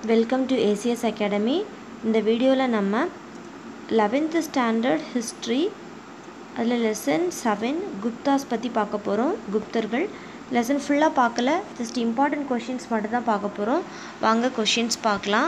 welcome to ACS academy இந்த வீடியோவில் நம்ம லெவன்த்து ஸ்டாண்டர்ட் ஹிஸ்ட்ரி அதில் லெசன் செவன் குப்தாஸ் பற்றி பார்க்க போகிறோம் குப்தர்கள் லெசன் ஃபுல்லாக பார்க்கல ஜஸ்ட் இம்பார்ட்டன்ட் கொஷின்ஸ் மட்டும் தான் பார்க்க போகிறோம் வாங்க கொஷின்ஸ் பார்க்கலாம்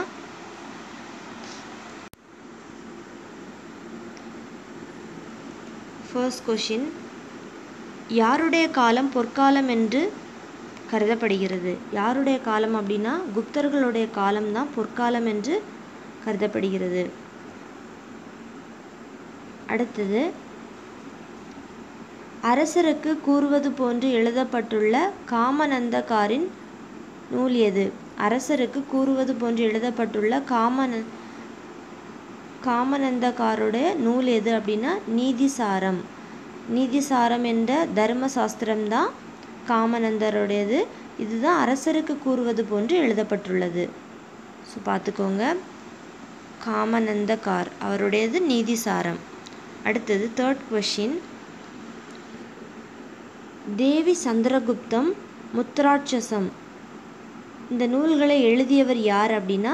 ஃபர்ஸ்ட் கொஷின் யாருடைய காலம் பொற்காலம் என்று கருதப்படுகிறது யாருடைய காலம் அப்படின்னா குப்தர்களுடைய காலம்தான் பொற்காலம் என்று கருதப்படுகிறது அடுத்தது அரசருக்கு கூறுவது போன்று எழுதப்பட்டுள்ள காமநந்தகாரின் நூல் எது அரசருக்கு கூறுவது போன்று எழுதப்பட்டுள்ள காமன காமநந்தகாருடைய நூல் எது அப்படின்னா நீதிசாரம் நீதிசாரம் என்ற தர்ம சாஸ்திரம் தான் காமநந்தருடையது இதுதான் அரசருக்கு கூறுவது போன்று எழுதப்பட்டுள்ளது ஸோ பார்த்துக்கோங்க காமநந்தகார் அவருடையது நீதிசாரம் அடுத்தது தேர்ட் கொஷின் தேவி சந்திரகுப்தம் முத்ராட்சசம் இந்த நூல்களை எழுதியவர் யார் அப்படின்னா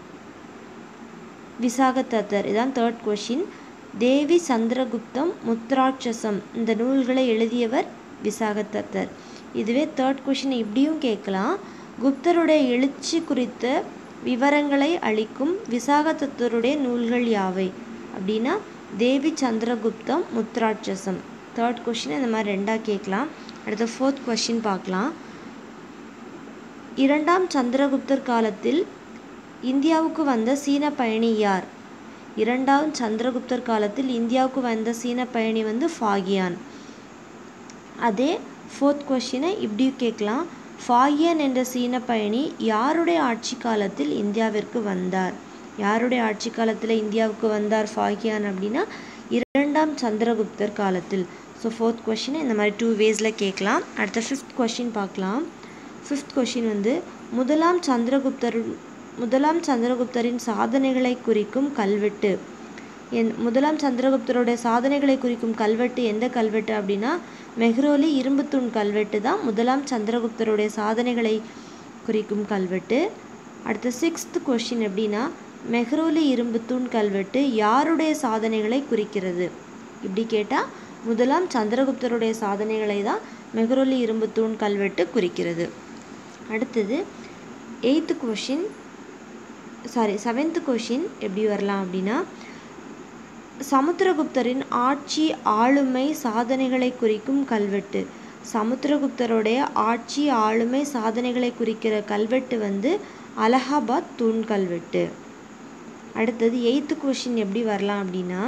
விசாகதத்தர் இதான் தேர்ட் கொஷின் தேவி சந்திரகுப்தம் முத்ராட்சசம் இந்த நூல்களை எழுதியவர் விசாகதத்தர் இதுவே தேர்ட் கொஷின் இப்படியும் கேட்கலாம் குப்தருடைய எழுச்சி குறித்த விவரங்களை அளிக்கும் விசாகதத்தருடைய நூல்கள் யாவை அப்படின்னா தேவி சந்திரகுப்தம் முத்ராட்சசம் தேர்ட் கொஷின் இந்த மாதிரி ரெண்டாக கேட்கலாம் அடுத்த ஃபோர்த் கொஷின் பார்க்கலாம் இரண்டாம் சந்திரகுப்தர் காலத்தில் இந்தியாவுக்கு வந்த சீன பயணி யார் இரண்டாம் சந்திரகுப்தர் காலத்தில் இந்தியாவுக்கு வந்த சீன பயணி வந்து ஃபாகியான் அதே ஃபோர்த் கொஷினை இப்படி கேட்கலாம் ஃபாகியான் என்ற சீன பயணி யாருடைய ஆட்சி காலத்தில் இந்தியாவிற்கு வந்தார் யாருடைய ஆட்சி காலத்தில் இந்தியாவுக்கு வந்தார் ஃபாகியான் அப்படின்னா இரண்டாம் சந்திரகுப்தர் காலத்தில் ஸோ ஃபோர்த் கொஷினை இந்த மாதிரி டூ வேஸில் கேட்கலாம் அடுத்த ஃபிஃப்த் கொஷின் பார்க்கலாம் ஃபிஃப்த் கொஷின் வந்து முதலாம் சந்திரகுப்தர் முதலாம் சந்திரகுப்தரின் சாதனைகளை குறிக்கும் கல்வெட்டு என் முதலாம் சந்திரகுப்தருடைய சாதனைகளை குறிக்கும் கல்வெட்டு எந்த கல்வெட்டு அப்படின்னா மெஹ்ரோலி இரும்புத்தூண் கல்வெட்டு தான் முதலாம் சந்திரகுப்தருடைய சாதனைகளை குறிக்கும் கல்வெட்டு அடுத்த சிக்ஸ்த் கொஷின் எப்படின்னா மெஹ்ரோலி இரும்புத்தூண் கல்வெட்டு யாருடைய சாதனைகளை குறிக்கிறது இப்படி கேட்டால் முதலாம் சந்திரகுப்தருடைய சாதனைகளை தான் மெஹ்ரோலி இரும்புத்தூண் கல்வெட்டு குறிக்கிறது அடுத்தது eighth question sorry seventh question எப்படி வரலாம் அப்படின்னா சமுத்திரகுப்தரின் ஆட்சி ஆளுமை சாதனைகளை குறிக்கும் கல்வெட்டு சமுத்திரகுப்தருடைய ஆட்சி ஆளுமை சாதனைகளை குறிக்கிற கல்வெட்டு வந்து அலகாபாத் தூண் கல்வெட்டு அடுத்தது எயித்து கொஷின் எப்படி வரலாம் அப்படின்னா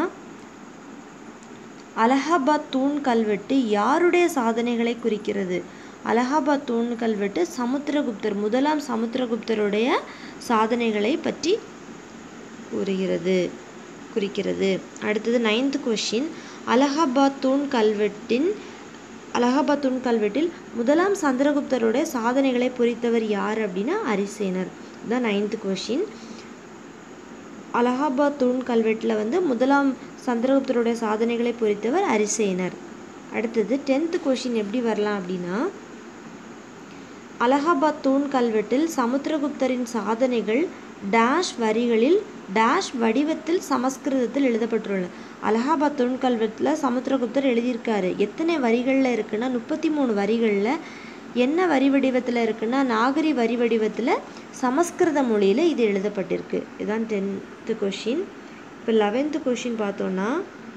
அலகாபாத் தூண் கல்வெட்டு யாருடைய சாதனைகளை குறிக்கிறது அலகாபாத் தூண் கல்வெட்டு சமுத்திரகுப்தர் முதலாம் சமுத்திரகுப்தருடைய சாதனைகளை பற்றி கூறுகிறது குறிக்கிறது அடுத்தது நைன்த் கொஷின் அலகாபாத் தூண் கல்வெட்டின் அலகாபாத் தூண் கல்வெட்டில் முதலாம் சந்திரகுப்தருடைய சாதனைகளை பொறித்தவர் யார் அப்படின்னா அரிசேனர் இதுதான் நைன்த் கொஷின் அலகாபாத் தூண் கல்வெட்டில் வந்து முதலாம் சந்திரகுப்தருடைய சாதனைகளை பொறித்தவர் அரிசேனர் அடுத்தது டென்த் கொஷின் எப்படி வரலாம் அப்படின்னா அலகாபாத் தூண் கல்வெட்டில் சமுத்திரகுப்தரின் சாதனைகள் டேஷ் வரிகளில் டேஷ் வடிவத்தில் சமஸ்கிருதத்தில் எழுதப்பட்டுள்ளன அலகாபாத் தூண் கல்வெட்டில் சமுத்திரகுப்தர் எழுதியிருக்காரு எத்தனை வரிகளில் இருக்குன்னா முப்பத்தி மூணு வரிகளில் என்ன வரி வடிவத்தில் இருக்குன்னா நாகரி வரி வடிவத்தில் சமஸ்கிருத மொழியில் இது எழுதப்பட்டிருக்கு இதுதான் டென்த்து கொஷின் இப்போ லெவன்த்து கொஷின் பார்த்தோன்னா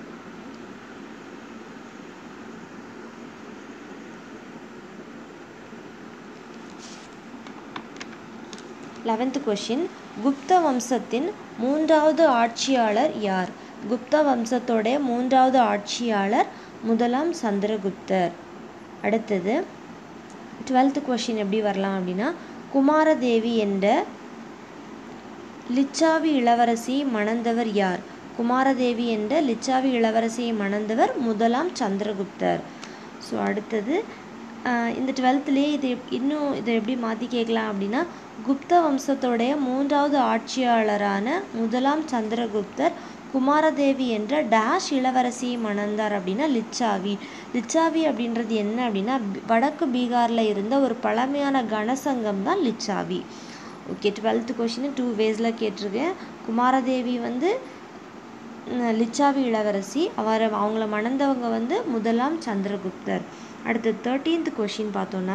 லெவன்த்து கொஷின் குப்த வம்சத்தின் மூன்றாவது ஆட்சியாளர் யார் குப்த வம்சத்தோடைய மூன்றாவது ஆட்சியாளர் முதலாம் சந்திரகுப்தர் அடுத்தது டுவெல்த்து கொஷின் எப்படி வரலாம் அப்படின்னா குமாரதேவி என்ற லிச்சாவி இளவரசியை மணந்தவர் யார் குமாரதேவி என்ற லிச்சாவி இளவரசியை மணந்தவர் முதலாம் சந்திரகுப்தர் ஸோ அடுத்தது இந்த டுவெல்த்துலேயே இது இன்னும் இதை எப்படி மாற்றி கேட்கலாம் அப்படின்னா குப்த வம்சத்தோடைய மூன்றாவது ஆட்சியாளரான முதலாம் சந்திரகுப்தர் குமாரதேவி என்ற டேஷ் இளவரசியை மணந்தார் அப்படின்னா லிச்சாவி லிச்சாவி அப்படின்றது என்ன அப்படின்னா வடக்கு பீகாரில் இருந்த ஒரு பழமையான கனசங்கம் தான் Licchavi okay twelfth question two வேஸில் கேட்டிருக்கேன் குமாரதேவி வந்து ம், லிச்சாவி இளவரசி அவர் அவங்கள மணந்தவங்க வந்து முதலாம் சந்திரகுப்தர் அடுத்து தேர்ட்டீன்த் கொஷின் பார்த்தோன்னா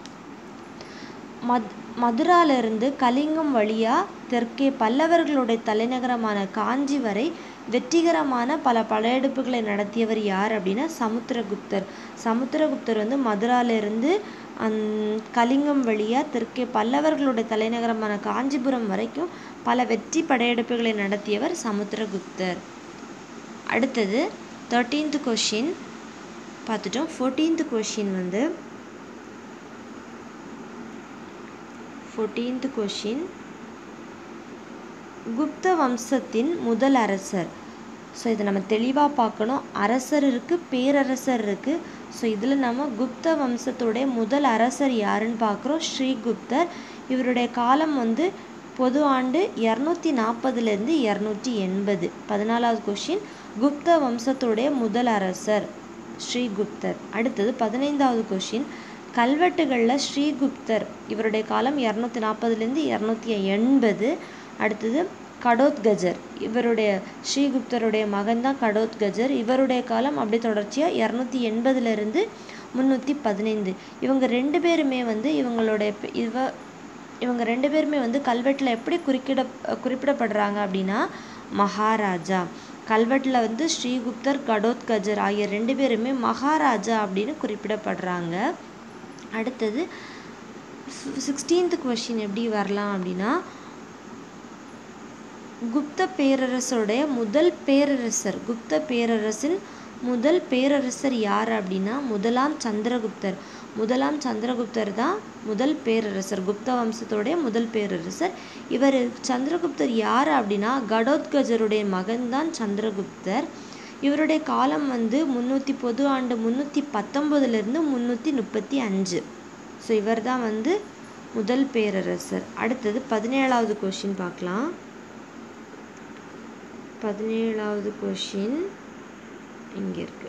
மத் மதுராவிலிருந்து கலிங்கம் வழியாக தெற்கே பல்லவர்களுடைய தலைநகரமான காஞ்சி வரை வெற்றிகரமான பல படையெடுப்புகளை நடத்தியவர் யார் அப்படின்னா சமுத்திரகுப்தர் சமுத்திரகுப்தர் வந்து மதுராவிலிருந்து அந் கலிங்கம் வழியாக தெற்கே பல்லவர்களுடைய தலைநகரமான காஞ்சிபுரம் வரைக்கும் பல வெற்றி படையெடுப்புகளை நடத்தியவர் சமுத்திரகுப்தர் அடுத்தது தேர்ட்டீன்த் கொஷின் பார்த்துட்டோம் ஃபோர்டீன்த் கொஷின் வந்து ஃபோர்டீன்த் கொஷின் குப்த வம்சத்தின் முதல் அரசர் ஸோ இதை நம்ம தெளிவாக பார்க்கணும் அரசர் இருக்குது பேரரசர் இருக்குது ஸோ இதில் நம்ம குப்த வம்சத்துடைய முதல் அரசர் யாருன்னு பார்க்குறோம் ஸ்ரீகுப்தர் இவருடைய காலம் வந்து பொது ஆண்டு இரநூத்தி நாற்பதுலேருந்து இரநூத்தி எண்பது பதினாலாவது கொஷின் குப்த வம்சத்துடைய முதல் அரசர் ஸ்ரீகுப்தர் அடுத்தது பதினைந்தாவது கொஷின் கல்வெட்டுகளில் ஸ்ரீகுப்தர் இவருடைய காலம் இரநூத்தி நாற்பதுலேருந்து இரநூத்தி எண்பது அடுத்தது கடோத்கஜர் இவருடைய ஸ்ரீகுப்தருடைய மகன் தான் கடோத்கஜர் இவருடைய காலம் அப்படியே தொடர்ச்சியாக இரநூத்தி எண்பதுலேருந்து முந்நூற்றி பதினைந்து இவங்க ரெண்டு பேருமே வந்து இவங்களுடைய பெ- இவ இவங்க ரெண்டு பேருமே வந்து கல்வெட்டில் எப்படி குறிக்கிட குறிப்பிடப்படுறாங்க அப்படின்னா மகாராஜா கல்வெட்டில் வந்து ஸ்ரீகுப்தர் கடோத்கஜர் ஆகிய ரெண்டு பேருமே மகாராஜா அப்படின்னு குறிப்பிடப்படுறாங்க அடுத்தது சிக்ஸ்டீன்த் கொஷின் எப்படி வரலாம் அப்படின்னா குப்த பேரரசருடைய முதல் பேரரசர் குப்த பேரரசின் முதல் பேரரசர் யார் அப்படின்னா முதலாம் சந்திரகுப்தர் முதலாம் சந்திரகுப்தர் தான் முதல் பேரரசர் குப்த வம்சத்தோடைய முதல் பேரரசர் இவர் சந்திரகுப்தர் யார் அப்படின்னா கடோத்கஜருடைய மகன் தான் சந்திரகுப்தர் இவருடைய காலம் வந்து முந்நூற்றி பொது ஆண்டு முந்நூற்றி பத்தொம்போதுலேருந்து முந்நூற்றி முப்பத்தி அஞ்சு ஸோ இவர் தான் வந்து முதல் பேரரசர் அடுத்தது பதினேழாவது கொஷின் பார்க்கலாம் பதினேழாவது கொஷின் இங்கே இருக்கு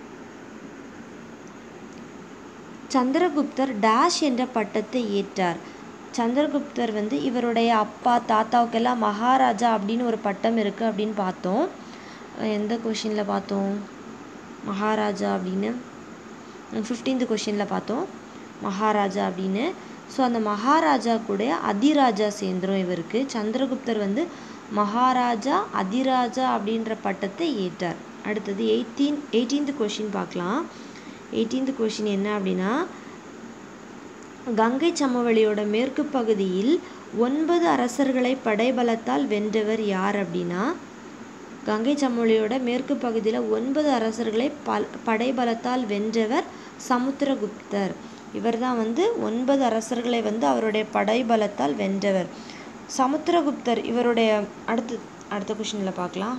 சந்திரகுப்தர் டேஷ் என்ற பட்டத்தை ஏற்றார் சந்திரகுப்தர் வந்து இவருடைய அப்பா தாத்தாவுக்கெல்லாம் மகாராஜா அப்படின்னு ஒரு பட்டம் இருக்குது அப்படின்னு பார்த்தோம் அஹ் எந்த கொஷினில் பார்த்தோம் மகாராஜா அப்படின்னு ஃபிஃப்டீன்த் கொஷினில் பார்த்தோம் மகாராஜா அப்படின்னு ஸோ அந்த மகாராஜா கூட அதிராஜா சேர்ந்துரும் இவருக்கு சந்திரகுப்தர் வந்து மகாராஜா அதிராஜா அப்படின்ற பட்டத்தை ஏற்றார் அடுத்தது எயிட்டீன் எயிட்டீன்த் கொஷின் பார்க்கலாம் எயிட்டீன்த் கொஷின் என்ன அப்படின்னா கங்கை சமவெளியோட மேற்கு பகுதியில் ஒன்பது அரசர்களை படைபலத்தால் வென்றவர் யார் அப்படின்னா கங்கை சமவெளியோட மேற்கு பகுதியில் ஒன்பது அரசர்களை பல் படைபலத்தால் வென்றவர் சமுத்திரகுப்தர் இவர் தான் வந்து ஒன்பது அரசர்களை வந்து அவருடைய படைபலத்தால் வென்றவர் சமுத்திரகுப்தர் இவருடைய அடுத்து அடுத்த கொஷினில் பார்க்கலாம்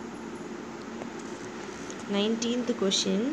நைன்டீன்த் கொஷின்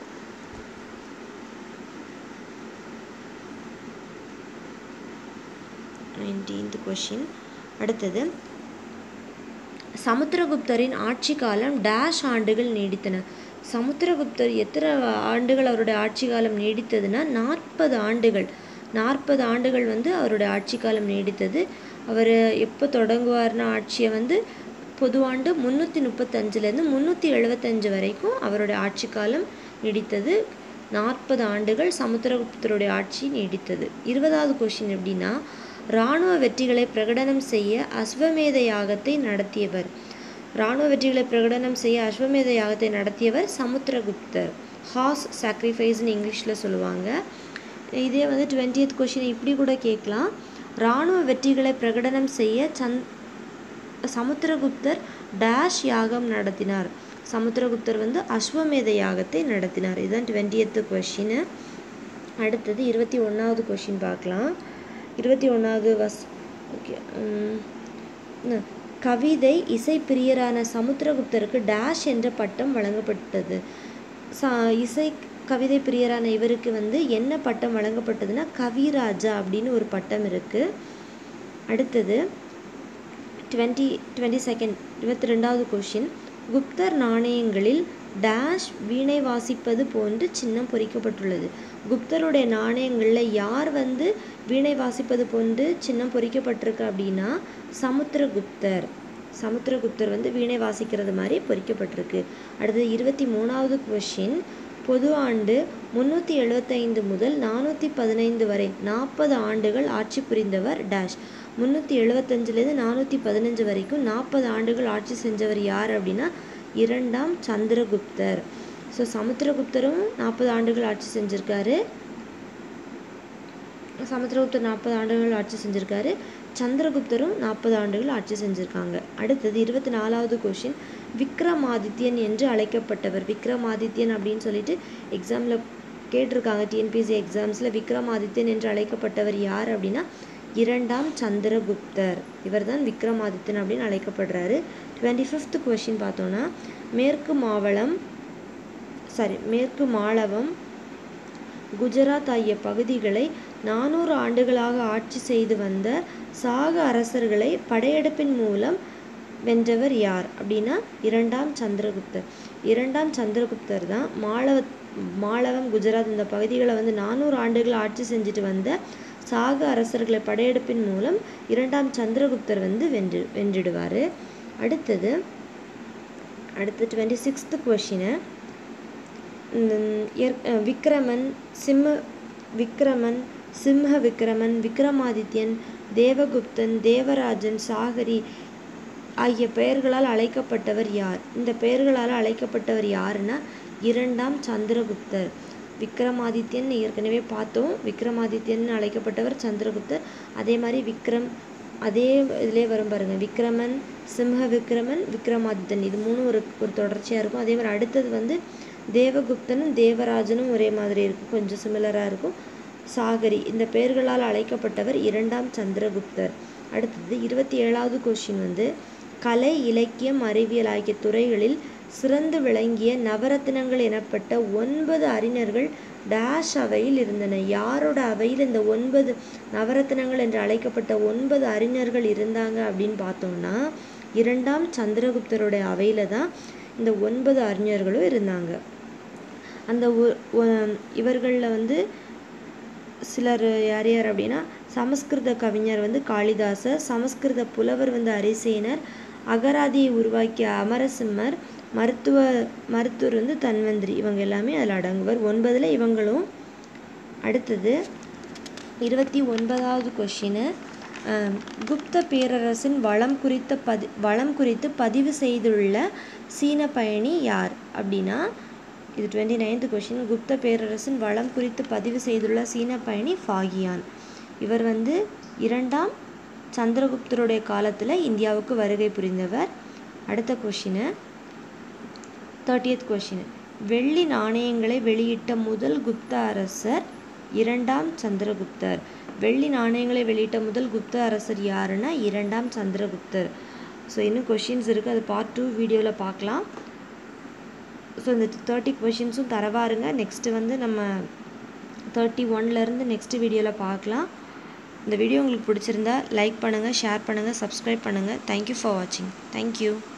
நைன்டீன்த் கொஷின் அடுத்தது சமுத்திரகுப்தரின் ஆட்சி காலம் டேஷ் ஆண்டுகள் நீடித்தன சமுத்திரகுப்தர் எத்தனை ஆண்டுகள் அவருடைய ஆட்சி காலம் நீடித்ததுன்னா நாற்பது ஆண்டுகள் நாற்பது ஆண்டுகள் வந்து அவருடைய ஆட்சி காலம் நீடித்தது அவர் எப்போ தொடங்குவார்னா ஆட்சியை வந்து பொதுவாண்டு முந்நூற்றி முப்பத்தஞ்சுலேருந்து முந்நூற்றி எழுபத்தஞ்சு வரைக்கும் அவருடைய ஆட்சி காலம் நீடித்தது நாற்பது ஆண்டுகள் சமுத்திரகுப்தருடைய ஆட்சி நீடித்தது இருபதாவது கொஷின் எப்படின்னா இராணுவ வெற்றிகளை பிரகடனம் செய்ய அஸ்வமேத யாகத்தை நடத்தியவர் இராணுவ வெற்றிகளை பிரகடனம் செய்ய அஸ்வமேத யாகத்தை நடத்தியவர் சமுத்திரகுப்தர் ஹார்ஸ் சாக்ரிஃபைஸ்னு இங்கிலீஷில் சொல்லுவாங்க இதே வந்து டுவெண்ட்டியத் கொஷின் இப்படி கூட கேட்கலாம் இராணுவ வெற்றிகளை பிரகடனம் செய்ய சந் சமுத்திரகுப்தர் டேஷ் யாகம் நடத்தினார் சமுத்திரகுப்தர் வந்து அஸ்வமேத யாகத்தை நடத்தினார் இதுதான் டுவெண்ட்டியத்து கொஷின் அடுத்தது இருபத்தி ஒன்றாவது கொஷின் பார்க்கலாம் இருபத்தி ஒன்றாவது வஸ் ஓகே கவிதை இசை பிரியரான சமுத்திரகுப்தருக்கு டேஷ் என்ற பட்டம் வழங்கப்பட்டது சா இசை கவிதை பிரியரான இவருக்கு வந்து என்ன பட்டம் வழங்கப்பட்டதுன்னா கவிராஜா அப்படின்னு ஒரு பட்டம் இருக்குது அடுத்தது டுவெண்ட்டி டுவெண்ட்டி செகண்ட் இருபத்தி ரெண்டாவது கொஷின் குப்தர் நாணயங்களில் டேஷ் வீணை வாசிப்பது போன்று சின்னம் பொறிக்கப்பட்டுள்ளது குப்தருடைய நாணயங்களில் யார் வந்து வீணை வாசிப்பது போன்று சின்னம் பொறிக்கப்பட்டிருக்கு அப்படின்னா சமுத்திரகுப்தர் சமுத்திரகுப்தர் வந்து வீணை வாசிக்கிறது மாதிரி பொறிக்கப்பட்டிருக்கு அடுத்தது இருபத்தி மூணாவது கொஷின் பொது ஆண்டு முந்நூற்றி எழுபத்தைந்து முதல் நானூற்றி பதினைந்து வரை நாற்பது ஆண்டுகள் ஆட்சி புரிந்தவர் டேஷ் முந்நூற்றி எழுபத்தஞ்சிலேருந்து நானூற்றி பதினஞ்சு வரைக்கும் நாற்பது ஆண்டுகள் ஆட்சி செஞ்சவர் யார் அப்படின்னா இரண்டாம் சந்திரகுப்தர் ஸோ சமுத்திரகுப்தரும் நாற்பது ஆண்டுகள் ஆட்சி செஞ்சுருக்காரு சமுத்திரகுப்தர் நாற்பது ஆண்டுகள் ஆட்சி செஞ்சுருக்காரு சந்திரகுப்தரும் நாற்பது ஆண்டுகள் ஆட்சி செஞ்சுருக்காங்க அடுத்தது இருபத்தி நாலாவது கொஷின் விக்ரமாதித்யன் என்று அழைக்கப்பட்டவர் விக்ரமாதித்யன் அப்படின்னு சொல்லிட்டு எக்ஸாமில் கேட்டிருக்காங்க டிஎன்பிஎஸ்சி எக்ஸாம்ஸில் விக்ரமாதித்யன் என்று அழைக்கப்பட்டவர் யார் அப்படின்னா இரண்டாம் சந்திரகுப்தர் இவர் தான் விக்ரமாதித்யன் அப்படின்னு அழைக்கப்படுறாரு டுவெண்ட்டி ஃபிஃப்த் கொஷின் பார்த்தோன்னா மேற்கு மாவளம் சாரி மேற்கு மாளவம் குஜராத் ஆகிய பகுதிகளை நானூறு ஆண்டுகளாக ஆட்சி செய்து வந்த சாக அரசர்களை படையெடுப்பின் மூலம் வென்றவர் யார் அப்படின்னா இரண்டாம் சந்திரகுப்தர் இரண்டாம் சந்திரகுப்தர் தான் மாளவ மாளவம் குஜராத் இந்த பகுதிகளை வந்து நானூறு ஆண்டுகள் ஆட்சி செஞ்சுட்டு வந்த சாக அரசர்களை படையெடுப்பின் மூலம் இரண்டாம் சந்திரகுப்தர் வந்து வென்று வென்றிடுவார் அடுத்தது அடுத்து டுவெண்ட்டி சிக்ஸ்த்து கொஷினை விக்ரமன் சிம்ம விக்ரமன் சிம்ஹ விக்ரமன் விக்ரமாதித்யன் தேவகுப்தன் தேவராஜன் சாகரி ஆகிய பெயர்களால் அழைக்கப்பட்டவர் யார் இந்த பெயர்களால் அழைக்கப்பட்டவர் யாருன்னா இரண்டாம் சந்திரகுப்தர் விக்ரமாதித்யன் ஏற்கனவே பார்த்தோம் விக்ரமாதித்யன் அழைக்கப்பட்டவர் சந்திரகுப்தர் அதே மாதிரி விக்ரம் அதே இதிலே வரும் பாருங்க விக்ரமன் சிம்ஹ விக்ரமன் விக்ரமாதித்தன் இது மூணும் ஒரு ஒரு தொடர்ச்சியாக இருக்கும் அதே மாதிரி அடுத்தது வந்து தேவகுப்தனும் தேவராஜனும் ஒரே மாதிரி இருக்கும் கொஞ்சம் சிமிலராக இருக்கும் சாகரி இந்த பெயர்களால் அழைக்கப்பட்டவர் இரண்டாம் சந்திரகுப்தர் அடுத்தது இருபத்தி ஏழாவது கொஷின் வந்து கலை இலக்கியம் அறிவியல் ஆகிய துறைகளில் சிறந்து விளங்கிய நவரத்தினங்கள் எனப்பட்ட ஒன்பது அறிஞர்கள் டேஷ் அவையில் இருந்தன யாரோட அவையில் இந்த ஒன்பது நவரத்தினங்கள் என்று அழைக்கப்பட்ட ஒன்பது அறிஞர்கள் இருந்தாங்க அப்படின்னு பார்த்தோம்னா இரண்டாம் சந்திரகுப்தருடைய அவையில் தான் இந்த ஒன்பது அறிஞர்களும் இருந்தாங்க அந்த இவர்களில் வந்து சிலர் யார் யார் அப்படின்னா சமஸ்கிருத கவிஞர் வந்து காளிதாசர் சமஸ்கிருத புலவர் வந்து அரிசேனர் அகராதியை உருவாக்கிய அமரசிம்மர் மருத்துவ மருத்துவர் வந்து தன்வந்திரி இவங்க எல்லாமே அதில் அடங்குவர் ஒன்பதில் இவங்களும் அடுத்தது இருபத்தி ஒன்பதாவது கொஷினு குப்த பேரரசின் வளம் குறித்த பதி வளம் குறித்து பதிவு செய்துள்ள சீன பயணி யார் அப்படின்னா இது டுவெண்ட்டி நைன்த் கொஷின் குப்த பேரரசின் வளம் குறித்து பதிவு செய்துள்ள சீன பயணி ஃபாகியான் இவர் வந்து இரண்டாம் சந்திரகுப்தருடைய காலத்தில் இந்தியாவுக்கு வருகை புரிந்தவர் அடுத்த கொஷினு தேர்ட்டியத் கொஷின் வெள்ளி நாணயங்களை வெளியிட்ட முதல் குப்த அரசர் இரண்டாம் சந்திரகுப்தர் வெள்ளி நாணயங்களை வெளியிட்ட முதல் குப்த அரசர் யாருன்னா இரண்டாம் சந்திரகுப்தர் ஸோ இன்னும் கொஷின்ஸ் இருக்குது அது பார்ட் டூ வீடியோவில் பார்க்கலாம் ஸோ இந்த தேர்ட்டி கொஷின்ஸும் தரவாருங்க நெக்ஸ்ட்டு வந்து நம்ம தேர்ட்டி ஒன்லேருந்து நெக்ஸ்ட் வீடியோவில் பார்க்கலாம் இந்த வீடியோ உங்களுக்கு பிடிச்சிருந்தா லைக் பண்ணுங்கள் ஷேர் பண்ணுங்கள் சப்ஸ்கிரைப் பண்ணுங்கள் தேங்க்யூ ஃபார் வாட்சிங் தேங்க்யூ